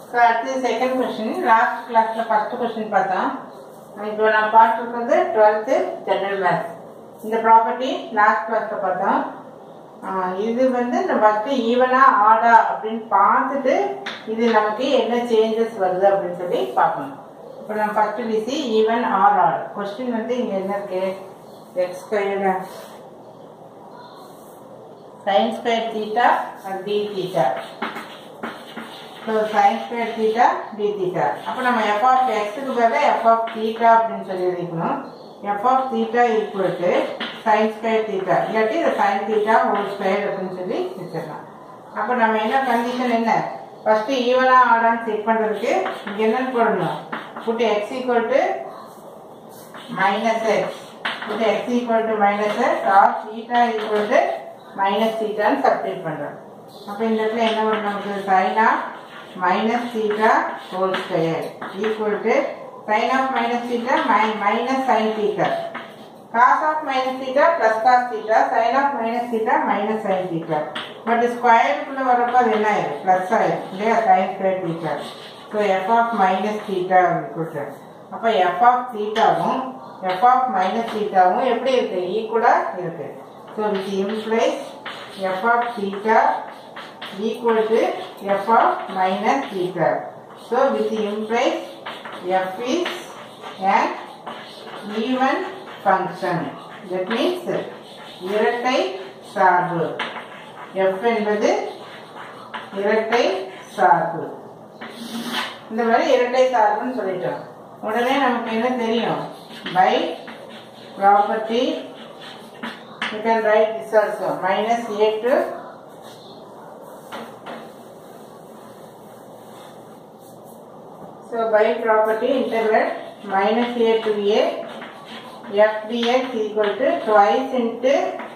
So அடுத்து second question last கிளாஸில் first question பார்த்தோம் இப்போ நான் பார்த்துருக்கிறது டுவெல்த்து ஜெனரல் மேத்ஸ் இந்த ப்ராப்பர்ட்டி லாஸ்ட் கிளாஸில் பார்த்தோம் ஆஹ் இது வந்து இந்த ஃபஸ்ட்டு ஈவனா ஆடா அப்படின்னு பார்த்துட்டு இது நமக்கு என்ன சேஞ்சஸ் வருது அப்படின்னு சொல்லி பார்க்கணும் இப்போ நம்ம first decide even or odd question வந்து இங்கே என்ன இருக்கு X square sine square theta D theta so sine square theta D theta அப்போ நம்ம எஃப் ஆஃப் எக்ஸுக்கு பதிலாக எஃப் ஆஃப் தீட்டா அப்படின்னு சொல்லி எழுதிக்கணும் F of theta equal to sine square theta இல்லாட்டி இந்த சைன் தீட்டா ஹோல் ஸ்கொயர் அப்படின்னு சொல்லி வச்சிடலாம் அப்போ நம்ம என்ன கண்டிஷன் என்ன ஃபஸ்ட்டு ஈவனாக ஆடான்னு செக் பண்ணுறதுக்கு இங்கே என்னன்னு போடணும் put X equal to minus X put X equal to minus X or theta equal to minus தீட்டான்னு சப்ஸ்டிட் பண்ணுறோம் அப்போ இந்த இடத்துல என்ன வரும் நமக்கு sine of minus theta whole square equal to sine of minus theta minus sine theta cos of minus theta plus cos theta sine of minus theta minus sine theta but ஸ்கொயருக்குள்ளே வரப்போ அது என்ன ஆயிடும் ப்ளஸ் ஆயிடும் இல்லையா sine square theta so f of minus theta equal அப்போ f of தீட்டாவும் f of minus தீட்டாவும் எப்படி இருக்கு ஈக்குவலாக இருக்கு so with implies f of theta equal to f of minus theta. So which implies f is an even function. That means இரட்டை சார்பு f என்பது இரட்டை சார்பு இந்த மாதிரி இரட்டை சார்புன்னு சொல்லிட்டோம் உடனே நமக்கு என்ன தெரியும் by property you can write this also minus a to So by property integral minus a to a f dx equal to twice into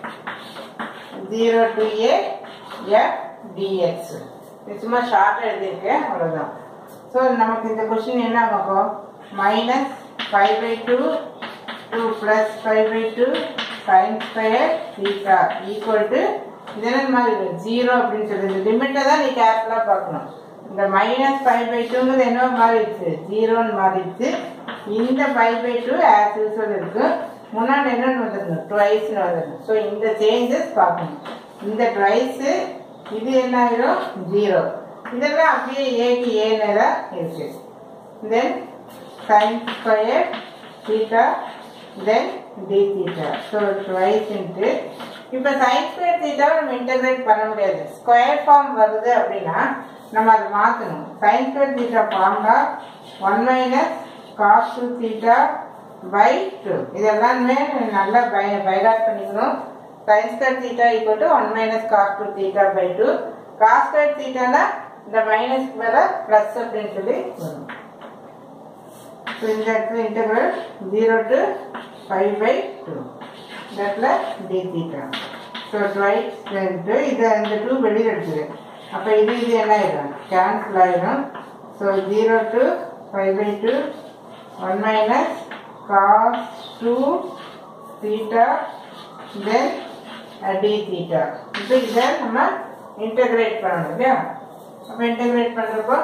0 to a f dx. இது சும்மா ஷார்ட் எழுதியிருக்கேன் அவ்வளோதான் ஸோ நமக்கு இந்த கொஸ்டின் என்ன ஆகும் minus five pi two two plus five pi two sine square theta equal to இது என்ன மாதிரி ஜீரோ அப்படின்னு சொல்லி இந்த லிமிட்டை தான் நீ கேர்ஃபுல்லாக பார்க்கணும் இந்த மைனஸ் ஃபைவ் பை டூங்கிறது என்ன மாறிடுச்சு ஜீரோன்னு மாறிடுச்சு இந்த five pi two as usual இருக்கு முன்னாடி என்னன்னு வந்துருக்கும் ட்வைஸ்னு வந்துருக்கும் ஸோ இந்த சேஞ்சஸ் பார்க்கணும் இந்த ட்வைஸு இது என்ன ஆயிரும் ஜீரோ இதெல்லாம் அப்படியே ஏக்கு ஏ நேரம் இருக்கு then sine square theta then d theta so twice into இப்போ சைன் ஸ்கொயர் தீட்டாவை நம்ம இன்டகிரேட் பண்ண முடியாது ஸ்கொயர் ஃபார்ம் வருது அப்படின்னா நம்ம அதை மாற்றணும் சைன் ஸ்கொயர் தீட்டா ஃபார்ம்னா one minus cos two theta by two இது எல்லாமே நல்லா பை பைகாட் பண்ணிக்கணும் sine square theta equal to one minus cos two theta by two cos square தீட்டானா இந்த மைனஸ்க்கு மேலே ப்ளஸ் அப்படின்னு சொல்லி வரும் ஸோ இந்த இடத்துல integral zero to five pi two இந்த இடத்துல d theta so twice two இதை இந்த டூ வெளியில் எடுத்துரு அப்போ இது இது என்ன ஆயிடும் கேன்சல் ஆயிடும் so zero to five pi two one minus cos two theta then d theta இப்போ இதை நம்ம இன்டகிரேட் பண்ணணும் இல்லையா அப்போ இன்டகிரேட் பண்ணுறப்போ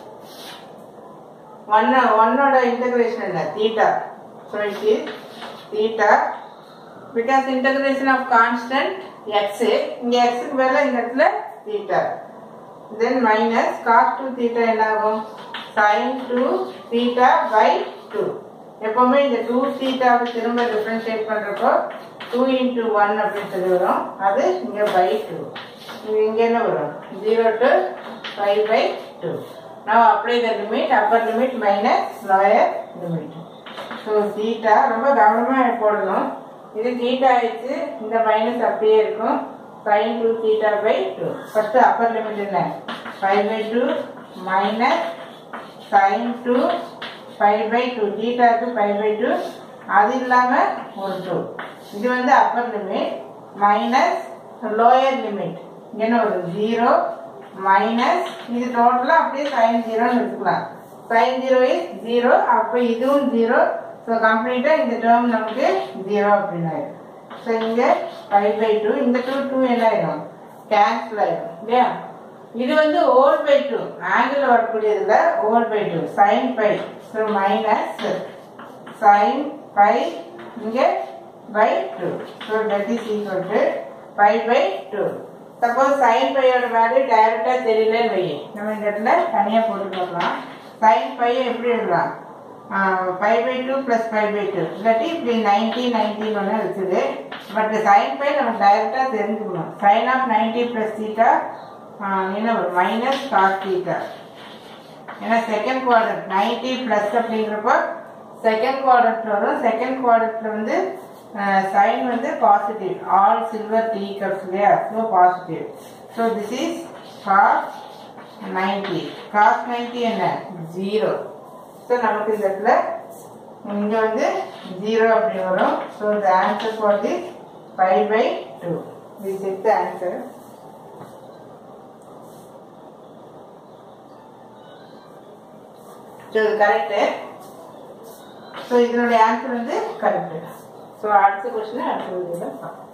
ஒன்னு ஒன்னோட இன்டகிரேஷன் என்ன theta so it is theta because integration of constant x இங்கே எக்ஸுக்கு மேலே இந்த இடத்துல theta then minus cos two theta என்ன ஆகும் sine two theta by two எப்பவுமே இந்த டூ தீட்டாவை திரும்ப டிஃப்ரென்ஷியேட் பண்ணுறப்போ டூ இன்ட்டு ஒன் அப்படின்னு சொல்லி வரும் அது இங்கே பை டூ இங்கே என்ன வரும் zero to five pi two now apply the limit upper limit minus lower limit so theta ரொம்ப கவனமாக போடணும் இது தீட்டா ஆயிடுச்சு இந்த மைனஸ் அப்படியே இருக்கும் sine two theta by two first upper limit என்ன five pi two minus sine two five pi two தீட்டாக்கு ஃபைவ் பை டூ அது இல்லாமல் ஒரு டூ இது வந்து upper limit minus lower limit என்ன ஒரு ஜீரோ மைனஸ் இது டோட்டலாக அப்படியே சைன் ஜீரோன்னு எடுத்துக்கலாம் சைன் ஜீரோ இஸ் ஜீரோ அப்போ இதுவும் ஜீரோ ஸோ கம்ப்ளீட்டாக இந்த டேர்ம் நமக்கு ஜீரோ அப்படின்னு ஆயிடும் ஸோ இங்கே ஃபைவ் பை டூ இந்த டூ டூ என்ன ஆயிடும் கேன்சல் ஆயிடும் இல்லையா இது வந்து ஓல் பை டூ ஆங்கிள் வரக்கூடியதுல whole by two sine pi so minus sine pi இங்க by two so that is equal to pi by two suppose sine பையோட வேல்யூ டைரக்டா தெரியலன்னு வை நம்ம இந்த இடத்துல தனியா போட்டு பார்க்கலாம் சைன் பையை எப்படி எழுதலாம் five pi two plus five pi two இல்லாட்டி இப்படி நைன்டி நைன்டின்னு ஒன்று இருக்குது பட் சைன் பை நம்ம டைரெக்டாக தெரிஞ்சுக்கணும் sine of ninety plus theta என்ன வரும் மைனஸ் காஸ் தீட்டா ஏன்னா செகண்ட் குவாட்ரண்ட் நைன்டி ப்ளஸ் அப்படிங்கிறப்போ செகண்ட் குவாட்ரண்ட்ல வரும் செகண்ட் குவாட்ரண்ட்ல வந்து சைன் வந்து positive all silver tea cups இல்லையா so positive so this is cos ninety cos ninety என்ன ஜீரோ ஸோ நமக்கு இந்த இடத்துல இங்கே வந்து ஜீரோ அப்படி வரும் ஸோ இந்த answer for the five pi two this is the answer so இது கரெக்டு ஸோ இதனுடைய ஆன்சர் வந்து கரெக்டு ஸோ அடுத்த கொஸ்டின் அடுத்த வீடியோவில் பார்க்கலாம்